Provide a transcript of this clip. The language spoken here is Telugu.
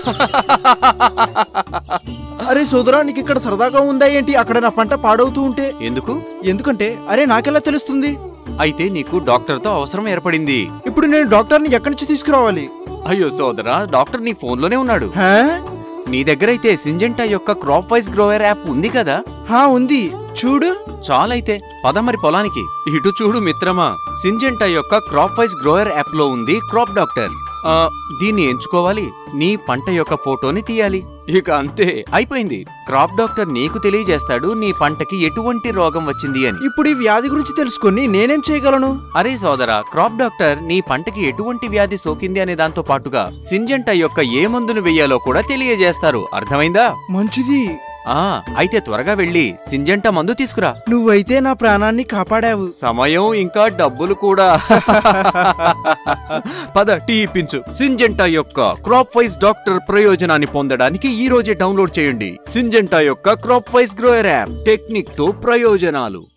అరే సోదరా నీకు ఇక్కడ సరదాగా ఉందా ఏంటి అక్కడ నా పంట పాడవుతూ ఉంటే ఎందుకు ఎందుకంటే అరే నాకెలా తెలుస్తుంది అయితే నీకు డాక్టర్తో అవసరం ఏర్పడింది ఇప్పుడు నేను డాక్టర్ని ఎక్కడి నుంచి తీసుకురావాలి అయ్యో సోదరా డాక్టర్ నీ ఫోన్లోనే ఉన్నాడు హా? నీ దగ్గరైతే సింజెంటా యొక్క క్రాప్ వైజ్ గ్రోవర్ యాప్ ఉంది కదా హా ఉంది చూడు చాలైతే పద మరి పొలానికి ఇటు చూడు మిత్రమా సింజెంటా యొక్క క్రాప్ వైజ్ గ్రోయర్ యాప్ లో ఉంది క్రాప్ డాక్టర్ ఆ, దీన్ని ఎంచుకోవాలి నీ పంట యొక్క ఫోటోని తీయాలి ఇక అంతే అయిపోయింది క్రాప్ డాక్టర్ నీకు తెలియజేస్తాడు నీ పంటకి ఎటువంటి రోగం వచ్చింది అని ఇప్పుడు ఈ వ్యాధి గురించి తెలుసుకొని నేనేం చేయగలను అరే సోదరా క్రాప్ డాక్టర్ నీ పంటకి ఎటువంటి వ్యాధి సోకింది అనే దాంతో పాటుగా సింజెంటా యొక్క ఏ మందును వెయ్యాలో కూడా తెలియజేస్తారు అర్థమైందా మంచిది ఆ అయితే త్వరగా వెళ్ళి సింజెంటా మందు తీసుకురా నువ్వైతే నా ప్రాణాన్ని కాపాడావు సమయం ఇంకా డబ్బులు కూడా పద టీ ఇప్పించు సింజెంటా యొక్క క్రాప్ వైజ్ డాక్టర్ ప్రయోజనాన్ని పొందడానికి ఈ రోజే డౌన్లోడ్ చేయండి సింజెంటా యొక్క crop wise grower app technique తో ప్రయోజనాలు